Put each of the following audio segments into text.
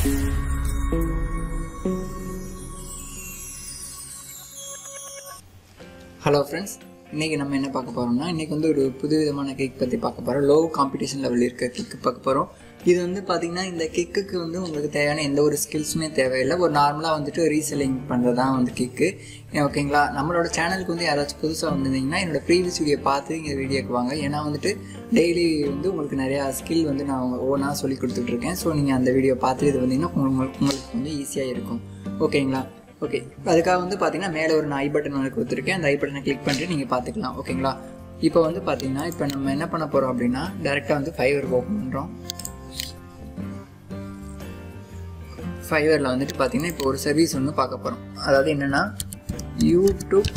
Hello friends இன்றைக்கி நம்ம என்ன பார்க்க போகிறோம்னா இன்றைக்கி வந்து ஒரு புது விதமான கேக் பற்றி பார்க்க போகிறோம் லோ காம்படிஷன் லெவல் இருக்க கேக்கு பார்க்க போகிறோம் இது வந்து பார்த்திங்கன்னா இந்த கேக்குக்கு வந்து உங்களுக்கு தேவையான எந்த ஒரு ஸ்கில்ஸுமே தேவையில்லை ஒரு நார்மலாக வந்துட்டு ரீசெல்லிங் பண்ணுறது தான் வந்து கேக்கு ஓகேங்களா நம்மளோட சேனலுக்கு வந்து யாராச்சும் புதுசாக வந்திருந்தீங்கன்னா என்னோட ப்ரீவியஸ் வீடியோ பார்த்து இங்கே வீடியோக்கு வாங்க ஏன்னா வந்துட்டு டெய்லி வந்து உங்களுக்கு நிறையா ஸ்கில் வந்து நான் ஒவ்வொன்றா சொல்லி கொடுத்துட்ருக்கேன் ஸோ நீங்கள் அந்த வீடியோ பார்த்து இது வந்தீங்கன்னா உங்களுக்கு உங்களுக்கு கொஞ்சம் ஈஸியாக இருக்கும் ஓகேங்களா ஓகே அதுக்காக வந்து பார்த்தீங்கன்னா மேலே ஒரு நான் ஐ பட்டன் ஒன்று கொடுத்துருக்கேன் அந்த ஐ பட்டனை கிளிக் பண்ணிட்டு நீங்கள் பார்த்துக்கலாம் ஓகேங்களா இப்போ வந்து பார்த்தீங்கன்னா இப்போ நம்ம என்ன பண்ண போகிறோம் அப்படின்னா டேரெக்டாக வந்து ஃபைவர் ஓப்பன் பண்ணுறோம் ஃபைவரில் வந்துட்டு பார்த்தீங்கன்னா இப்போ ஒரு சர்வீஸ் ஒன்று பார்க்க போகிறோம் அதாவது என்னென்னா யூடியூப்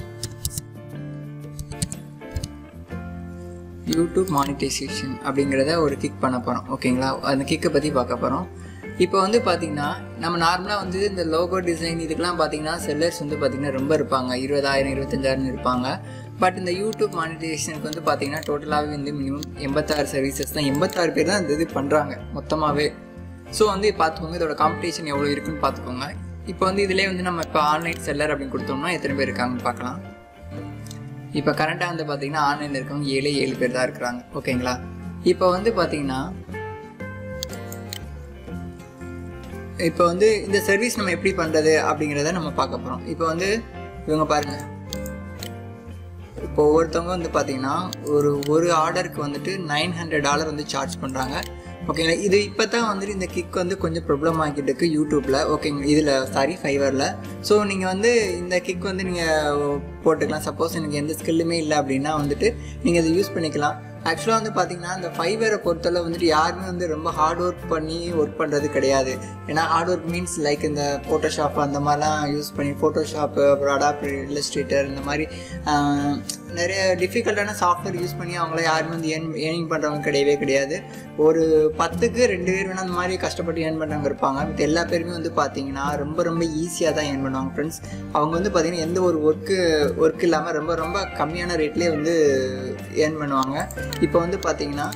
யூடியூப் மானிட்டைசேஷன் அப்படிங்கிறத ஒரு கிக் பண்ண போகிறோம் ஓகேங்களா அந்த கிக்கை பற்றி பார்க்க போகிறோம் இப்போ வந்து பார்த்தீங்கன்னா நம்ம நார்மலாக வந்து இந்த லோகோ டிசைன் இதுக்கெல்லாம் பார்த்தீங்கன்னா செல்லர்ஸ் வந்து பார்த்தீங்கன்னா ரொம்ப இருப்பாங்க இருபதாயிரம் இருபத்தஞ்சாயிரம் இருப்பாங்க பட் இந்த யூடியூப் மானிட்டைசேஷனுக்கு வந்து பார்த்தீங்கன்னா டோட்டலாகவே வந்து மினிமம் எண்பத்தாறு சர்வீசஸ் தான் எண்பத்தாறு பேர் தான் இந்த இது பண்ணுறாங்க மொத்தமாகவே ஸோ வந்து பார்த்துக்கோங்க இதோட காம்படிஷன் எவ்வளோ இருக்குன்னு பார்த்துக்கோங்க இப்போ வந்து இதிலே வந்து நம்ம இப்போ ஆன்லைன் செல்லர் அப்படின்னு கொடுத்தோம்னா எத்தனை பேர் இருக்காங்கன்னு பார்க்கலாம் இப்போ கரண்ட்டாக வந்து பார்த்தீங்கன்னா ஆன்லைனில் இருக்கவங்க ஏழு ஏழு பேர் தான் இருக்கிறாங்க ஓகேங்களா இப்போ வந்து பார்த்தீங்கன்னா இப்போ வந்து இந்த சர்வீஸ் நம்ம எப்படி பண்ணுறது அப்படிங்கிறத நம்ம பார்க்க போகிறோம் இப்போ வந்து இவங்க பாருங்கள் இப்போ ஒவ்வொருத்தவங்க வந்து பார்த்தீங்கன்னா ஒரு ஒரு ஆர்டருக்கு வந்துட்டு நைன் ஹண்ட்ரட் டாலர் வந்து சார்ஜ் பண்ணுறாங்க ஓகேங்களா இது இப்போ தான் வந்துட்டு இந்த கிக் வந்து கொஞ்சம் ப்ராப்ளம் ஆகிட்டு இருக்கு யூடியூப்பில் ஓகேங்க இதில் சாரி ஃபைவரில் ஸோ நீங்கள் வந்து இந்த கிக் வந்து நீங்கள் போட்டுக்கலாம் சப்போஸ் எனக்கு எந்த ஸ்கில்லுமே இல்லை அப்படின்னா வந்துட்டு நீங்கள் இதை யூஸ் பண்ணிக்கலாம் ஆக்சுவலாக வந்து பார்த்தீங்கன்னா இந்த ஃபைவரை பொறுத்தளவு வந்துட்டு யாருமே வந்து ரொம்ப ஹார்ட் ஒர்க் பண்ணி ஒர்க் பண்ணுறது கிடையாது ஏன்னா ஹார்ட் ஒர்க் மீன்ஸ் லைக் இந்த ஃபோட்டோஷாப் அந்த மாதிரிலாம் யூஸ் பண்ணி ஃபோட்டோஷாப்பு அப்புறம் அடாப்டர் இல்லஸ்ட்ரேட்டர் இந்த மாதிரி நிறைய டிஃபிகல்ட்டான சாஃப்ட்வேர் யூஸ் பண்ணி அவங்கள யாருமே வந்து ஏர்ன் ஏர்னிங் பண்ணுறவங்க கிடையவே கிடையாது ஒரு பத்துக்கு ரெண்டு பேர் வேணால் அந்த மாதிரி கஷ்டப்பட்டு ஏர்ன் பண்ணுறவங்க இருப்பாங்க மற்ற எல்லா பேருமே வந்து பார்த்தீங்கன்னா ரொம்ப ரொம்ப ஈஸியாக தான் ஏர்ன் பண்ணுவாங்க ஃப்ரெண்ட்ஸ் அவங்க வந்து பார்த்தீங்கன்னா எந்த ஒரு ஒர்க்கு ஒர்க் இல்லாமல் ரொம்ப ரொம்ப கம்மியான ரேட்லேயே வந்து ஏர்ன் பண்ணுவாங்க இப்போ வந்து பார்த்தீங்கன்னா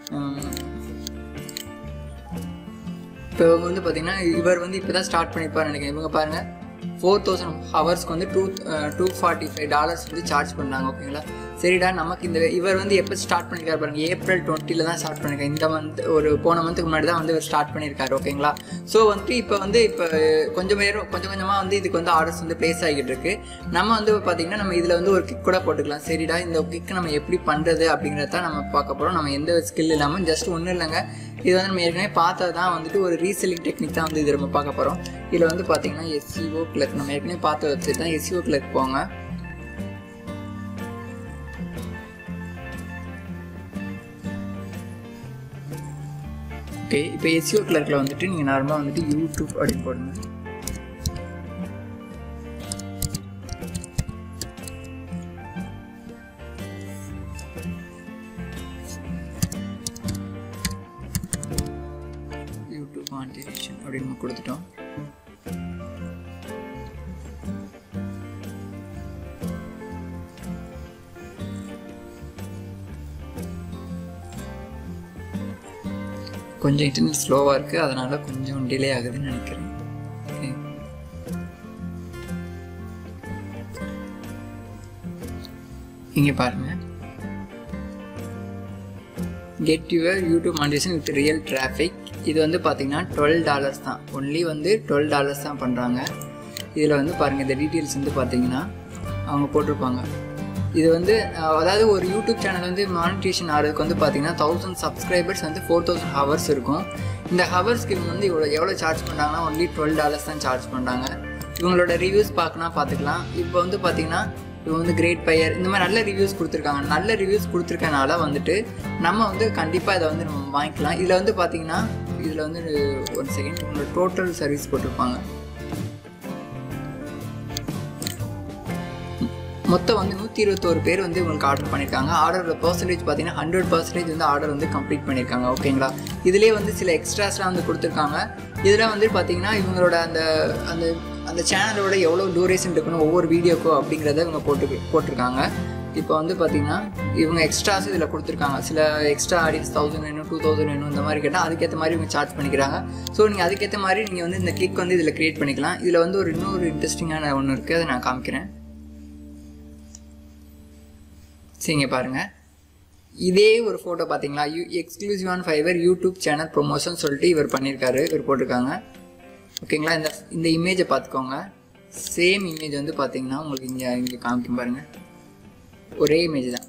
இப்போ இவங்க வந்து பார்த்தீங்கன்னா இவர் வந்து இப்போ தான் ஸ்டார்ட் பண்ணியிருப்பார் நினைக்கிறேன் இவங்க பாருங்கள் ஃபோர் தௌசண்ட் ஹவர்ஸ்க்கு வந்து two two forty five dollars வந்து சார்ஜ் பண்ணாங்க ஓகேங்களா சரிடா நமக்கு இந்த இவர் வந்து எப்போ ஸ்டார்ட் பண்ணியிருக்காரு பாருங்க ஏப்ரல் டுவெண்ட்டியில் தான் ஸ்டார்ட் பண்ணியிருக்காரு இந்த மந்த் ஒரு போன மந்த்துக்கு முன்னாடி தான் வந்து இவர் ஸ்டார்ட் பண்ணியிருக்காரு ஓகேங்களா ஸோ வந்துட்டு இப்போ வந்து இப்போ கொஞ்சம் பேரும் கொஞ்சம் கொஞ்சமாக வந்து இதுக்கு வந்து ஆர்டர்ஸ் வந்து ப்ளேஸ் ஆகிட்டு இருக்கு நம்ம வந்து பார்த்தீங்கன்னா நம்ம இதில் வந்து ஒரு கிக் கூட போட்டுக்கலாம் சரிடா இந்த கிக் நம்ம எப்படி பண்ணுறது அப்படிங்கிறத நம்ம பார்க்க போகிறோம் நம்ம எந்த ஸ்கில் இல்லாமல் ஜஸ்ட் ஒன்றும் இல்லைங்க இது வந்து நம்ம ஏற்கனவே பார்த்தது தான் வந்துட்டு ஒரு ரீசெல்லிங் டெக்னிக் தான் வந்து இது நம்ம பார்க்க போகிறோம் இதில் வந்து பார்த்தீங்கன்னா எஸ்சிஓ கிளர்க் நம்ம ஏற்கனவே பார்த்த வெப்சைட் தான் எஸ்சிஓ கிளர்க் போங்க ஓகே இப்போ எஸ்சிஓ கிளர்க்கில் வந்துட்டு நீங்கள் நார்மலாக வந்துட்டு யூடியூப் அப்படின்னு போடுங்க யூடியூப் மானிட்டைசேஷன் அப்படின்னு நம்ம கொடுத்துட்டோம் கொஞ்சம் இன்டர்நெட் ஸ்லோவாக இருக்குது அதனால் கொஞ்சம் டிலே ஆகுதுன்னு நினைக்கிறேன் ஓகே இங்கே பாருங்கள் get your YouTube monetization with real traffic இது வந்து பார்த்தீங்கன்னா டுவெல் டாலர்ஸ் தான் ஒன்லி வந்து டுவெல் டாலர்ஸ் தான் பண்ணுறாங்க இதில் வந்து பாருங்கள் இந்த டீட்டெயில்ஸ் வந்து பார்த்தீங்கன்னா அவங்க போட்டிருப்பாங்க இது வந்து அதாவது ஒரு யூடியூப் சேனல் வந்து மானிட்டேஷன் ஆகிறதுக்கு வந்து பார்த்தீங்கன்னா தௌசண்ட் சப்ஸ்கிரைபர்ஸ் வந்து ஃபோர் தௌசண்ட் ஹவர்ஸ் இருக்கும் இந்த ஹவர்ஸ்க்கு இவங்க வந்து இவ்வளோ எவ்வளோ சார்ஜ் பண்ணுறாங்கன்னா ஒன்லி டுவெல் டாலர்ஸ் தான் சார்ஜ் பண்ணுறாங்க இவங்களோட ரிவ்யூஸ் பார்க்கணும் பார்த்துக்கலாம் இப்போ வந்து பார்த்தீங்கன்னா இவங்க வந்து கிரேட் பையர் இந்த மாதிரி நல்ல ரிவ்யூஸ் கொடுத்துருக்காங்க நல்ல ரிவ்யூஸ் கொடுத்துருக்கனால வந்துட்டு நம்ம வந்து கண்டிப்பாக இதை வந்து நம்ம வாங்கிக்கலாம் இதில் வந்து பார்த்தீங்கன்னா இதில் வந்து ஒரு செகண்ட் உங்களோட டோட்டல் சர்வீஸ் போட்டிருப்பாங்க மொத்தம் வந்து நூற்றி இருபத்தோரு பேர் வந்து உங்களுக்கு ஆர்டர் பண்ணியிருக்காங்க ஆர்டரோட பர்சன்டேஜ் பார்த்தீங்கன்னா ஹண்ட்ரட் பர்சன்டேஜ் வந்து ஆர்டர் வந்து கம்ப்ளீட் பண்ணியிருக்காங்க ஓகேங்களா இதுலேயே வந்து சில எக்ஸ்ட்ராஸ்லாம் வந்து கொடுத்துருக்காங்க இதில் வந்து பார்த்தீங்கன்னா இவங்களோட அந்த அந்த அந்த சேனலோட எவ்வளோ டூரேஷன் இருக்கணும் ஒவ்வொரு வீடியோக்கோ அப்படிங்கிறத இவங்க போட்டு போட்டிருக்காங்க இப்போ வந்து பார்த்தீங்கன்னா இவங்க எக்ஸ்ட்ராஸ் இதில் கொடுத்துருக்காங்க சில எக்ஸ்ட்ரா ஆடியன்ஸ் தௌசண்ட் வேணும் டூ தௌசண்ட் வேணும் இந்த மாதிரி கேட்டால் அதுக்கேற்ற மாதிரி இவங்க சார்ஜ் பண்ணிக்கிறாங்க ஸோ நீங்கள் அதுக்கேற்ற மாதிரி நீங்கள் வந்து இந்த கிளிக் வந்து இதில் க்ரியேட் பண்ணிக்கலாம் இதில் வந்து ஒரு இன்னொரு இன்ட்ரெஸ்டிங்கான ஒன்று இருக்குது அதை நான் காமிக்கிறேன் சரிங்க பாருங்கள் இதே ஒரு ஃபோட்டோ பார்த்தீங்களா யூ எக்ஸ்க்ளூசிவான ஃபைவர் யூடியூப் சேனல் ப்ரொமோஷன் சொல்லிட்டு இவர் பண்ணியிருக்காரு இவர் போட்டிருக்காங்க ஓகேங்களா இந்த இந்த இமேஜை பார்த்துக்கோங்க சேம் இமேஜ் வந்து பார்த்தீங்கன்னா உங்களுக்கு இங்கே இங்கே காமிக்கும் பாருங்கள் ஒரே இமேஜ் தான்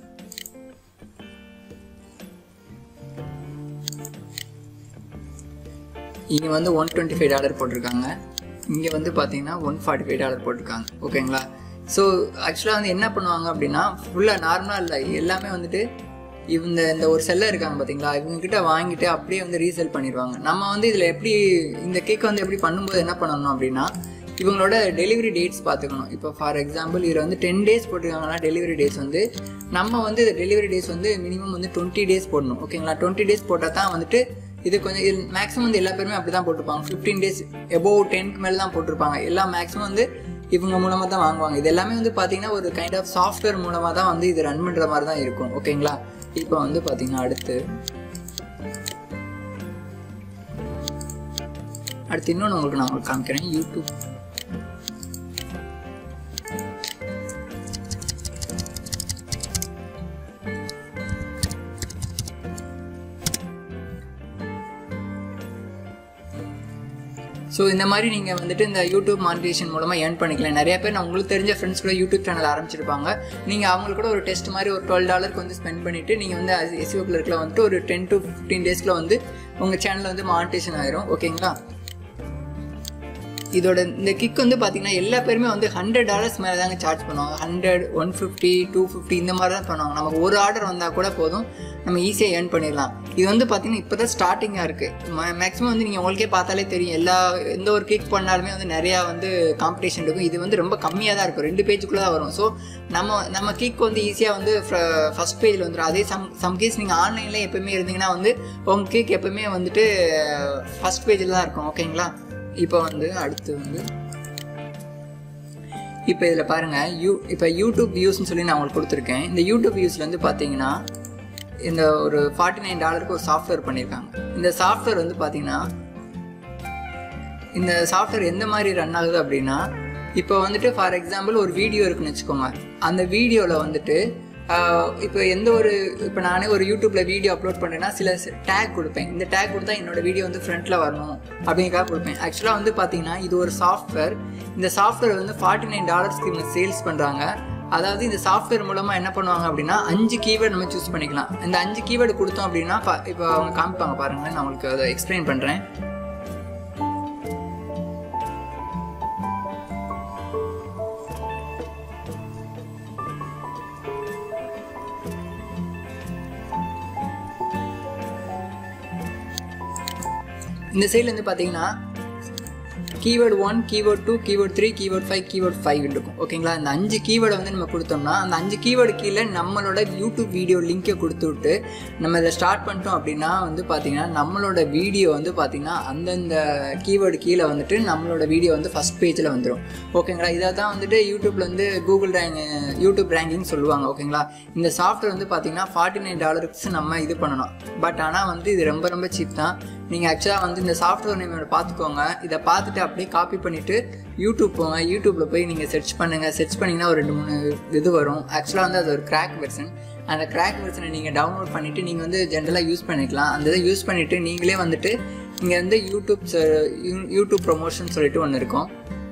இங்கே வந்து ஒன் டுவெண்ட்டி ஃபைவ் டாலர் போட்டிருக்காங்க இங்கே வந்து பார்த்தீங்கன்னா ஒன் ஃபார்ட்டி ஃபைவ் டாலர் போட்டிருக்காங்க ஓகேங்களா ஸோ ஆக்சுவலாக வந்து என்ன பண்ணுவாங்க அப்படின்னா ஃபுல்லாக நார்மலாக இல்லை எல்லாமே வந்துட்டு இவங்க இந்த ஒரு செல்லர் இருக்காங்க பார்த்தீங்களா இவங்ககிட்ட வாங்கிட்டு அப்படியே வந்து ரீசேல் பண்ணிடுவாங்க நம்ம வந்து இதில் எப்படி இந்த கேக் வந்து எப்படி பண்ணும்போது என்ன பண்ணணும் அப்படின்னா இவங்களோட டெலிவரி டேட்ஸ் பார்த்துக்கணும் இப்போ ஃபார் எக்ஸாம்பிள் இதில் வந்து டென் டேஸ் போட்டிருக்காங்கன்னா டெலிவரி டேஸ் வந்து நம்ம வந்து டெலிவரி டேஸ் வந்து மினிமம் வந்து டுவெண்ட்டி டேஸ் போடணும் ஓகேங்களா டுவெண்ட்டி டேஸ் போட்டால் தான் வந்துட்டு இது கொஞ்சம் இது மேக்ஸிமம் வந்து எல்லா பேருமே அப்படி தான் போட்டிருப்பாங்க ஃபிஃப்டீன் டேஸ் எபோவ் டென்க்கு மேலே தான் போட்டிருப்பாங்க எல்லாம் மேக்ஸிமம் வந்து இவங்க மூலமாக தான் வாங்குவாங்க இது எல்லாமே வந்து பார்த்தீங்கன்னா ஒரு கைண்ட் ஆஃப் சாஃப்ட்வேர் மூலமாக தான் வந்து இது ரன் பண்ணுற மாதிரி தான் இருக்கும் ஓகேங்களா இப்போ வந்து பார்த்தீங்கன்னா அடுத்து அடுத்து இன்னொன்று உங்களுக்கு நான் உங்களுக்கு காமிக்கிறேன் யூடியூப் ஸோ இந்த மாதிரி நீங்கள் வந்துட்டு இந்த யூடியூப் மானிட்டேஷன் மூலமாக ஏர்ன் பண்ணிக்கலாம் நிறைய பேர் நான் உங்களுக்கு தெரிஞ்ச ஃப்ரெண்ட்ஸ் கூட யூடியூப் சேனல் ஆரம்பிச்சிருப்பாங்க நீங்கள் அவங்களுக்கு கூட ஒரு டெஸ்ட் மாதிரி ஒரு டுவெல் டாலருக்கு வந்து ஸ்பெண்ட் பண்ணிவிட்டு நீங்கள் வந்து எஸ்இஓ கிளர்க்கில் வந்துட்டு ஒரு டென் டு ஃபிஃப்டீன் டேஸ்க்குள்ள வந்து உங்கள் சேனலில் வந்து மானிட்டேஷன் ஆயிரும் ஓகேங்களா இதோட இந்த கிக் வந்து பார்த்தீங்கன்னா எல்லா பேருமே வந்து ஹண்ட்ரட் டாலர்ஸ் மேலே தாங்க சார்ஜ் பண்ணுவாங்க hundred one fifty two fifty இந்த மாதிரி தான் பண்ணுவாங்க நமக்கு ஒரு ஆர்டர் வந்தால் கூட போதும் நம்ம ஈஸியாக ஏர்ன் பண்ணிடலாம் இது வந்து பார்த்தீங்கன்னா இப்போ தான் ஸ்டார்டிங்காக இருக்குது மேக்ஸிமம் வந்து நீங்கள் உங்களுக்கே பார்த்தாலே தெரியும் எல்லா எந்த ஒரு கிக் பண்ணாலுமே வந்து நிறையா வந்து காம்படிஷன் இருக்கும் இது வந்து ரொம்ப கம்மியாக தான் இருக்கும் ரெண்டு பேஜுக்குள்ளே தான் வரும் ஸோ நம்ம நம்ம கிக் வந்து ஈஸியாக வந்து ஃபஸ்ட் பேஜில் வந்துடும் அதே சம் சம் கேஸ் நீங்கள் ஆன்லைனில் எப்போயுமே இருந்தீங்கன்னா வந்து உங்கள் கிக் எப்போயுமே வந்துட்டு ஃபஸ்ட் பேஜில் தான் இருக்கும் ஓகேங்களா இப்போ வந்து அடுத்து வந்து இப்போ இதில் பாருங்கள் யூ இப்போ யூடியூப் வியூஸ்னு சொல்லி நான் உங்களுக்கு கொடுத்துருக்கேன் இந்த யூடியூப் வியூஸில் வந்து பார்த்தீங்கன்னா இந்த ஒரு ஃபார்ட்டி நைன் டாலருக்கு ஒரு சாஃப்ட்வேர் பண்ணியிருக்காங்க இந்த சாஃப்ட்வேர் வந்து பார்த்தீங்கன்னா இந்த சாஃப்ட்வேர் எந்த மாதிரி ரன் ஆகுது அப்படின்னா இப்போ வந்துட்டு ஃபார் எக்ஸாம்பிள் ஒரு வீடியோ இருக்குன்னு வச்சுக்கோங்க அந்த வீடியோவில் வந்துட்டு இப்போ எந்த ஒரு இப்போ நானே ஒரு யூடியூப்பில் வீடியோ அப்லோட் பண்ணுறேன்னா சில டேக் கொடுப்பேன் இந்த டேக் கொடுத்தா என்னோட வீடியோ வந்து ஃப்ரண்ட்டில் வரணும் அப்படிங்கிறக்காக கொடுப்பேன் ஆக்சுவலாக வந்து பார்த்தீங்கன்னா இது ஒரு சாஃப்ட்வேர் இந்த சாஃப்ட்வேர் வந்து ஃபார்ட்டி நைன் டாலர்ஸ்க்கு இவங்க சேல்ஸ் பண்ணுறாங்க அதாவது இந்த சாஃப்ட்வேர் மூலமாக என்ன பண்ணுவாங்க அப்படின்னா அஞ்சு கீவேர்டு நம்ம சூஸ் பண்ணிக்கலாம் இந்த அஞ்சு கீவேர்டு கொடுத்தோம் அப்படின்னா இப்போ அவங்க காமிப்பாங்க பாருங்கள் நான் உங்களுக்கு அதை எக்ஸ்பிளைன் பண்ணுறேன் இந்த சைடில் வந்து பார்த்தீங்கன்னா keyword one keyword two keyword three keyword five keyword five இருக்கும் ஓகேங்களா அந்த அஞ்சு கீவேர்டை வந்து நம்ம கொடுத்தோம்னா அந்த அஞ்சு கீவேர்டு கீழே நம்மளோட யூடியூப் வீடியோ லிங்கை கொடுத்து விட்டு நம்ம இதை ஸ்டார்ட் பண்ணிட்டோம் அப்படின்னா வந்து பார்த்தீங்கன்னா நம்மளோட வீடியோ வந்து பார்த்தீங்கன்னா அந்தந்த கீவேர்டு கீழே வந்துட்டு நம்மளோட வீடியோ வந்து ஃபஸ்ட் பேஜில் வந்துடும் ஓகேங்களா இதை தான் வந்துட்டு யூடியூப்ல வந்து கூகுள் ரேங்க் யூடியூப் ரேங்கிங் சொல்லுவாங்க ஓகேங்களா இந்த சாஃப்ட்வேர் வந்து பார்த்தீங்கன்னா ஃபார்ட்டி நைன் டாலருக்கு நம்ம இது பண்ணணும் பட் ஆனால் வந்து இது ரொம்ப ரொம்ப சீப் தான் நீங்கள் ஆக்சுவலாக வந்து இந்த சாஃப்ட்வேர் நேமோட பார்த்துக்கோங்க இதை பார்த்துட்டு அப்படியே காப்பி பண்ணிவிட்டு யூடியூப் போங்க யூடியூப்பில் போய் நீங்கள் சர்ச் பண்ணுங்கள் சர்ச் பண்ணிங்கன்னா ஒரு ரெண்டு மூணு இது வரும் ஆக்சுவலாக வந்து அது ஒரு கிராக் வெர்ஷன் அந்த கிராக் வெர்ஷனை நீங்கள் டவுன்லோட் பண்ணிவிட்டு நீங்கள் வந்து ஜென்ரலாக யூஸ் பண்ணிக்கலாம் அந்த இதை யூஸ் பண்ணிவிட்டு நீங்களே வந்துட்டு இங்கே வந்து யூடியூப் யூடியூப் ப்ரொமோஷன் சொல்லிட்டு ஒன்று இருக்கும்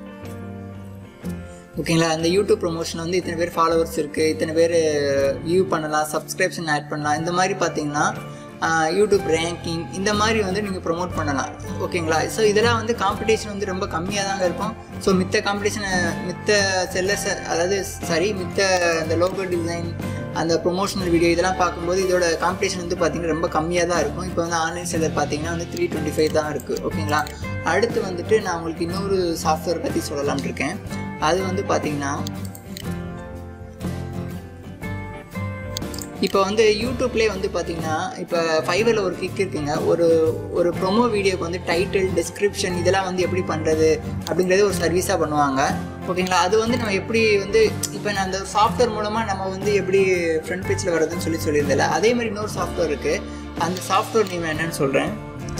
ஓகேங்களா அந்த யூடியூப் ப்ரொமோஷன் வந்து இத்தனை பேர் ஃபாலோவர்ஸ் இருக்குது இத்தனை பேர் வியூ பண்ணலாம் சப்ஸ்கிரிப்ஷன் ஆட் பண்ணலாம் இந்த மாதிரி பார்த்தீங்கன்னா யூடியூப் ரேங்கிங் இந்த மாதிரி வந்து நீங்கள் ப்ரொமோட் பண்ணலாம் ஓகேங்களா ஸோ இதெல்லாம் வந்து காம்படிஷன் வந்து ரொம்ப கம்மியாக தாங்க இருக்கும் ஸோ மித்த காம்படிஷனை மித்த செல்லர்ஸ் அதாவது சாரி மித்த அந்த லோகோ டிசைன் அந்த ப்ரொமோஷனல் வீடியோ இதெல்லாம் பார்க்கும்போது இதோட காம்படிஷன் வந்து பார்த்தீங்கன்னா ரொம்ப கம்மியாக தான் இருக்கும் இப்போ வந்து ஆன்லைன் செல்லர் பார்த்தீங்கன்னா வந்து த்ரீ டுவெண்ட்டி ஃபைவ் தான் இருக்குது ஓகேங்களா அடுத்து வந்துட்டு நான் உங்களுக்கு இன்னொரு சாஃப்ட்வேர் பற்றி சொல்லலாம்னு இருக்கேன் அது வந்து பார்த்தீங்கன்னா இப்போ வந்து யூடியூப்லேயே வந்து பார்த்தீங்கன்னா இப்போ ஃபைவரில் ஒரு கிக் இருக்குங்க ஒரு ஒரு ப்ரொமோ வீடியோக்கு வந்து டைட்டில் டிஸ்கிரிப்ஷன் இதெல்லாம் வந்து எப்படி பண்ணுறது அப்படிங்கிறது ஒரு சர்வீஸாக பண்ணுவாங்க ஓகேங்களா அது வந்து நம்ம எப்படி வந்து இப்போ நான் அந்த சாஃப்ட்வேர் மூலமாக நம்ம வந்து எப்படி ஃப்ரண்ட் பேஜில் வர்றதுன்னு சொல்லி சொல்லியிருந்தல அதே மாதிரி இன்னொரு சாஃப்ட்வேர் இருக்குது அந்த சாஃப்ட்வேர் நேம் என்னன்னு சொல்கிறேன்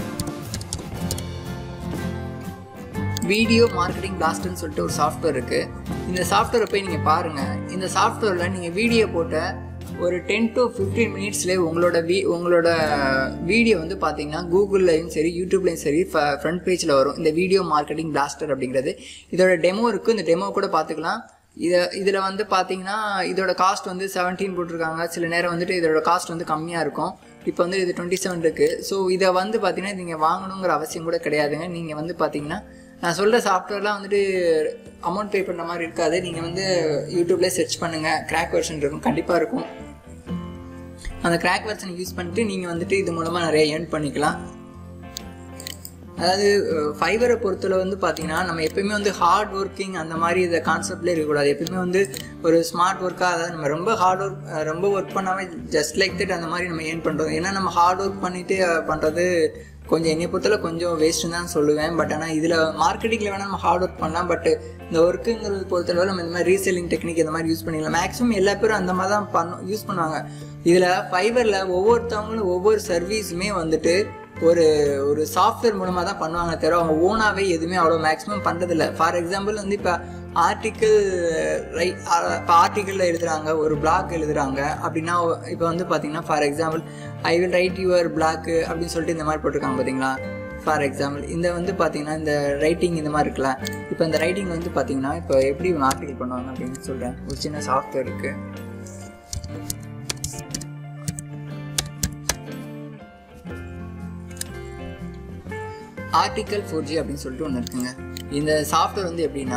வீடியோ மார்க்கெட்டிங் பிளாஸ்ட்னு சொல்லிட்டு ஒரு சாஃப்ட்வேர் இருக்குது இந்த சாஃப்ட்வேரை போய் நீங்கள் பாருங்கள் இந்த சாஃப்ட்வேரில் நீங்கள் வீடியோ போட்ட ஒரு டென் டு ஃபிஃப்டீன் மினிட்ஸ்லேயே உங்களோட வீ உங்களோட வீடியோ வந்து பார்த்தீங்கன்னா கூகுள்லையும் சரி யூடியூப்லையும் சரி ஃப்ரண்ட் பேஜில் வரும் இந்த வீடியோ மார்க்கெட்டிங் பிளாஸ்டர் அப்படிங்கிறது இதோட டெமோ இருக்குது இந்த டெமோ கூட பார்த்துக்கலாம் இதை இதில் வந்து பார்த்தீங்கன்னா இதோட காஸ்ட் வந்து செவன்டீன் போட்டிருக்காங்க சில நேரம் வந்துட்டு இதோட காஸ்ட் வந்து கம்மியாக இருக்கும் இப்போ வந்து இது டுவெண்ட்டி செவன் இருக்குது ஸோ இதை வந்து பார்த்தீங்கன்னா நீங்கள் வாங்கணுங்கிற அவசியம் கூட கிடையாதுங்க நீங்கள் வந்து பார்த்தீங்கன்னா நான் சொல்கிற சாஃப்ட்வேர்லாம் வந்துட்டு அமௌண்ட் பே பண்ணுற மாதிரி இருக்காது நீங்கள் வந்து யூடியூப்லேயே சர்ச் பண்ணுங்கள் கிராக் வெர்ஷன் இருக்கும் கண்டிப்பாக இருக்கும் அந்த கிராக் வெர்ஷன் யூஸ் பண்ணிட்டு நீங்கள் வந்துட்டு இது மூலமாக நிறைய ஏர்ன் பண்ணிக்கலாம் அதாவது ஃபைபரை பொறுத்தளவு வந்து பார்த்தீங்கன்னா நம்ம எப்பயுமே வந்து ஹார்ட் ஒர்க்கிங் அந்த மாதிரி இந்த கான்செப்ட்லேயே இருக்கக்கூடாது எப்பயுமே வந்து ஒரு ஸ்மார்ட் ஒர்க்காக அதாவது நம்ம ரொம்ப ஹார்ட் ஒர்க் ரொம்ப ஒர்க் பண்ணாமல் ஜஸ்ட் லைக் தட் அந்த மாதிரி நம்ம ஏர்ன் பண்ணுறோம் ஏன்னா நம்ம ஹார்ட் ஒர்க் பண்ணிட்டு பண்ணுறது கொஞ்சம் என்னை பொறுத்தளவு கொஞ்சம் வேஸ்ட்டுன்னு தான் சொல்லுவேன் பட் ஆனால் இதில் மார்க்கெட்டிங்கில் வேணால் நம்ம ஹார்ட் ஒர்க் பண்ணலாம் பட் இந்த ஒர்க்குங்கிறது பொறுத்தளவு நம்ம இந்த மாதிரி ரீசெல்லிங் டெக்னிக் இந்த மாதிரி யூஸ் பண்ணிக்கலாம் மேக்ஸிமம் எல்லா பேரும் அந்த மாதிரி தான் பண்ண யூஸ் பண்ணுவாங்க இதில் ஃபைபரில் ஒவ்வொருத்தவங்களும் ஒவ்வொரு சர்வீஸுமே வந்துட்டு ஒரு ஒரு சாஃப்ட்வேர் மூலமாக தான் பண்ணுவாங்க தவிர அவங்க ஓனாகவே எதுவுமே அவ்வளோ மேக்ஸிமம் பண்ணுறதில்ல ஃபார் எக்ஸாம்பிள் வந்து இப்போ ஆர்டிக்கிள் ரை இப்போ ஆர்டிக்கிளில் எழுதுகிறாங்க ஒரு பிளாக் எழுதுகிறாங்க அப்படின்னா இப்போ வந்து பார்த்தீங்கன்னா for example I will write your blog அப்படின்னு சொல்லிட்டு இந்த மாதிரி போட்டிருக்காங்க பார்த்தீங்களா ஃபார் எக்ஸாம்பிள் இந்த வந்து பார்த்தீங்கன்னா இந்த ரைட்டிங் இந்த மாதிரி இருக்குல்ல இப்போ இந்த ரைட்டிங் வந்து பார்த்தீங்கன்னா இப்போ எப்படி ஆர்டிக்கல் பண்ணுவாங்க அப்படின்னு சொல்கிறேன் ஒரு சின்ன சாஃப்ட்வேர் இருக்குது ஆர்டிக்கல் ஃபோர் ஜி அப்படின்னு சொல்லிட்டு ஒன்று இருக்குங்க இந்த சாஃப்ட்வேர் வந்து எப்படின்னா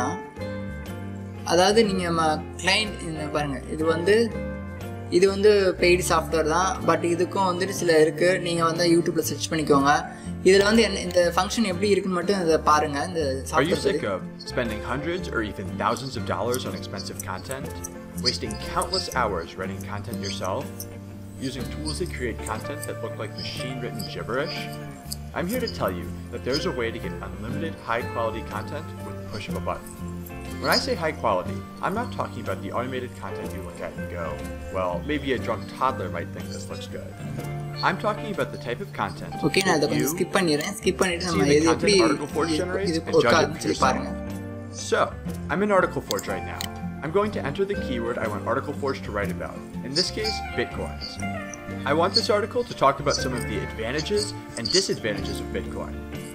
அதாவது நீங்கள் கிளைண்ட் இந்த பாருங்கள் இது வந்து இது வந்து பெய்டு சாஃப்ட்வேர் தான் பட் இதுக்கும் வந்துட்டு சில இருக்குது நீங்கள் வந்து யூடியூப்பில் சர்ச் பண்ணிக்கோங்க இதில் வந்து என்ன இந்த ஃபங்க்ஷன் எப்படி இருக்குன்னு மட்டும் இதை பாருங்கள் இந்த Are you software sick of spending hundreds or even thousands of dollars on expensive content? Wasting countless hours writing content yourself? Using tools that create content that look like machine written gibberish? I'm here to tell you that there's a way to get unlimited high quality content with the push of a button. When I say high quality, I'm not talking about the automated content you look at and go, well, maybe a drunk toddler might think this looks good. I'm talking about the type of content okay நான் இதை that கொஞ்சம் you skip பண்ணிடுறேன் skip பண்ணிட்டு நம்ம See the இது எப்படி content article forge இது- generates இது and ஒர்க் judge it ஆகுதுன்னு for சொல்லி yourself. பாருங்க So, I'm in Article Forge right now. I'm going to enter the keyword I want Article Forge to write about, in this case, Bitcoins. I want this article to talk about some of the advantages and disadvantages of Bitcoin.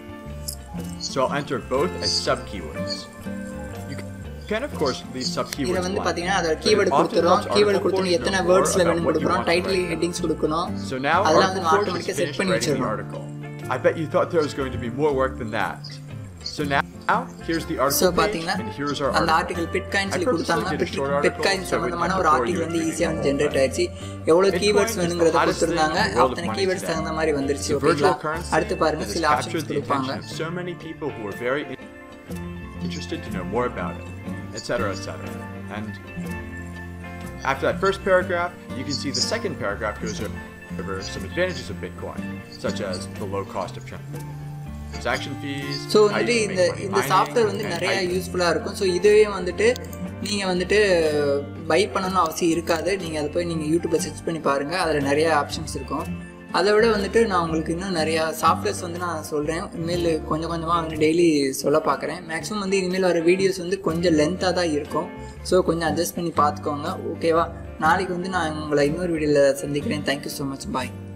So I'll enter both as sub-keywords. You can, of course, leave இதில் sub-keywords வந்து blank, பார்த்தீங்கன்னா அதோட but it keyword often கொடுத்துரும் helps keyword Article கொடுத்து Forge எத்தனை know more வேர்ட்ஸில் about வேணும் what you கொடுக்குறோம் want to title write. Headings கொடுக்கணும் So now அதெல்லாம் வந்து Article Forge is ஆட்டோமேட்டிக்காக செட் finished பண்ணி writing the வச்சிடணும் article. I bet you thought there was going to be more work than that. So now, now here's the so article page, பார்த்தீங்கன்னா and here's our அந்த article. Article Bitcoin I சொல்லி purposely கொடுத்தாங்க did a short article Bitcoin so we சம்மந்தமான can ஒரு bore article you வந்து with ஈஸியாக reading வந்து all generate of it. ஆயிடுச்சு எவ்வளோ Bitcoin கீவேர்ட்ஸ் is the வேணுங்கிறத hottest thing கொடுத்துருந்தாங்க in the world of அத்தனை money கீவேர்ட்ஸ் today. தகுந்த மாதிரி வந்துருச்சு It's a ஓகேங்களா virtual currency அடுத்து பாருங்க that has சில ஆப்ஷன்ஸ் captured the கொடுப்பாங்க attention of so many people who are very in- interested to know more about it, etc., etc. And after that first paragraph, you can see the second paragraph goes over some advantages of Bitcoin, such as the low cost of transaction fees, so how வந்துட்டு you can இந்த make money இந்த mining, software வந்து and நிறைய how you- யூஸ்ஃபுல்லாக இருக்கும் so இதுவே வந்துட்டு நீங்கள் வந்துட்டு பை பண்ணணும்னு அவசியம் இருக்காது நீங்கள் அதை போய் நீங்கள் யூடியூப்பில் சர்ச் பண்ணி பாருங்கள் அதில் நிறைய ஆப்ஷன்ஸ் இருக்கும் அதை விட வந்துட்டு நான் உங்களுக்கு இன்னும் நிறையா சாஃப்ட்வேர்ஸ் வந்து நான் சொல்கிறேன் இனிமேல் கொஞ்சம் கொஞ்சமாக வந்து டெய்லி சொல்ல பார்க்குறேன் மேக்ஸிமம் வந்து இனிமேல் வர வீடியோஸ் வந்து கொஞ்சம் லென்த்தாக தான் இருக்கும் ஸோ கொஞ்சம் அட்ஜஸ்ட் பண்ணி பார்த்துக்கோங்க ஓகேவா நாளைக்கு வந்து நான் உங்களை இன்னொரு வீடியோவில் சந்திக்கிறேன் தேங்க்யூ ஸோ மச் பாய்